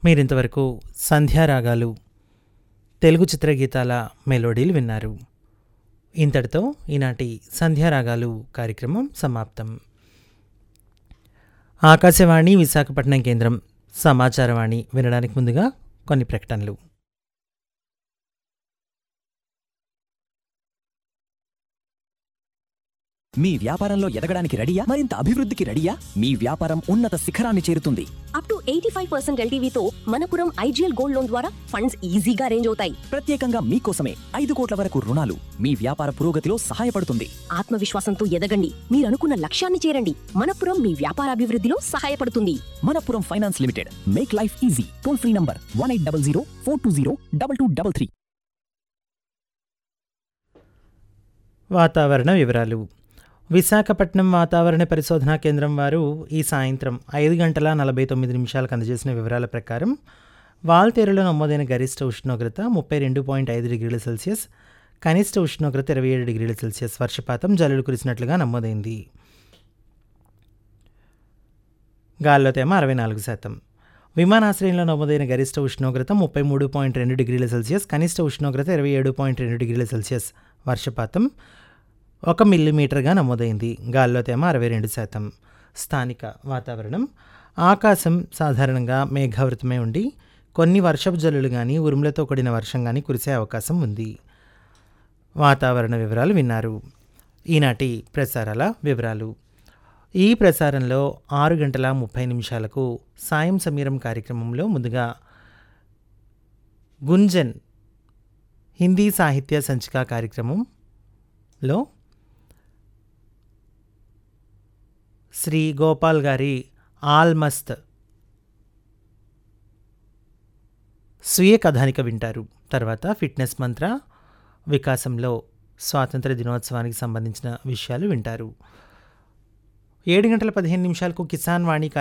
మీరింతవరకు సంధ్యారాగాలు తెలుగు చిత్రగీతాల మెలోడీలు విన్నారు ఇంతటితో ఈనాటి సంధ్యారాగాలు కార్యక్రమం సమాప్తం ఆకాశవాణి విశాఖపట్నం కేంద్రం సమాచారవాణి వినడానికి ముందుగా కొన్ని ప్రకటనలు మీ వ్యాపారంలో ఎదగడానికి రెడీయా మరింత అభివృద్ధికి రెడీయా మీ వ్యాపారం ఉన్నత శిఖరాన్ని చేరుతుంది up to eighty five percent ఎల్టీవీతో మనపురం ఐజీఎల్ గోల్డ్ లోన్ ద్వారా ఫండ్స్ ఈజీగా అరేంజ్ అవుతాయి ప్రత్యేకంగా మీకోసమే ఐదు కోట్ల వరకు రుణాలు మీ వ్యాపార పురోగతిలో సహాయపడుతుంది ఆత్మవిశ్వాసంతో ఎదగండి మీరు అనుకున్న లక్ష్యాన్ని చేరండి మనపురం మీ వ్యాపారాభివృద్ధిలో సహాయపడుతుంది Manappuram finance limited make life easy toll free number one eight double zero four two zero double two double three వాతావరణ వివరాలు విశాఖపట్నం వాతావరణ పరిశోధనా కేంద్రం వారు ఈ సాయంత్రం ఐదు గంటల నలభై తొమ్మిది నిమిషాలకు అందజేసిన వివరాల ప్రకారం వాల్తేరులో నమోదైన గరిష్ట ఉష్ణోగ్రత ముప్పై రెండు పాయింట్ ఐదు డిగ్రీల సెల్సియస్ కనిష్ట ఉష్ణోగ్రత ఇరవై ఏడు డిగ్రీల సెల్సియస్ వర్షపాతం జల్లులు కురిసినట్లుగా నమోదైంది గాల్లో తేమ అరవై నాలుగు శాతం విమానాశ్రయంలో నమోదైన గరిష్ట ఉష్ణోగ్రత ముప్పై మూడు పాయింట్ రెండు డిగ్రీల సెల్సియస్ కనిష్ట ఉష్ణోగ్రత ఇరవై ఏడు పాయింట్ రెండు డిగ్రీల సెల్సియస్ వర్షపాతం ఒక మిల్లీమీటర్గా నమోదైంది గాల్లో తేమ అరవై రెండు శాతం స్థానిక వాతావరణం ఆకాశం సాధారణంగా మేఘావృతమై ఉండి కొన్ని వర్షపు జల్లులు కానీ ఉరుములతో కూడిన వర్షం కానీ కురిసే అవకాశం ఉంది వాతావరణ వివరాలు విన్నారు ఈనాటి ప్రసారాల వివరాలు ఈ ప్రసారంలో ఆరు గంటల ముప్పై నిమిషాలకు సాయం సమీరం కార్యక్రమంలో ముందుగా గుంజన్ హిందీ సాహిత్య సంచిక కార్యక్రమంలో శ్రీ గోపాల్ గారి ఆల్మస్త్ స్వీయ కథానిక వింటారు తర్వాత ఫిట్నెస్ మంత్ర వికాసంలో స్వాతంత్ర దినోత్సవానికి సంబంధించిన విషయాలు వింటారు ఏడు గంటల పదిహేను నిమిషాలకు కిసాన్ వాణి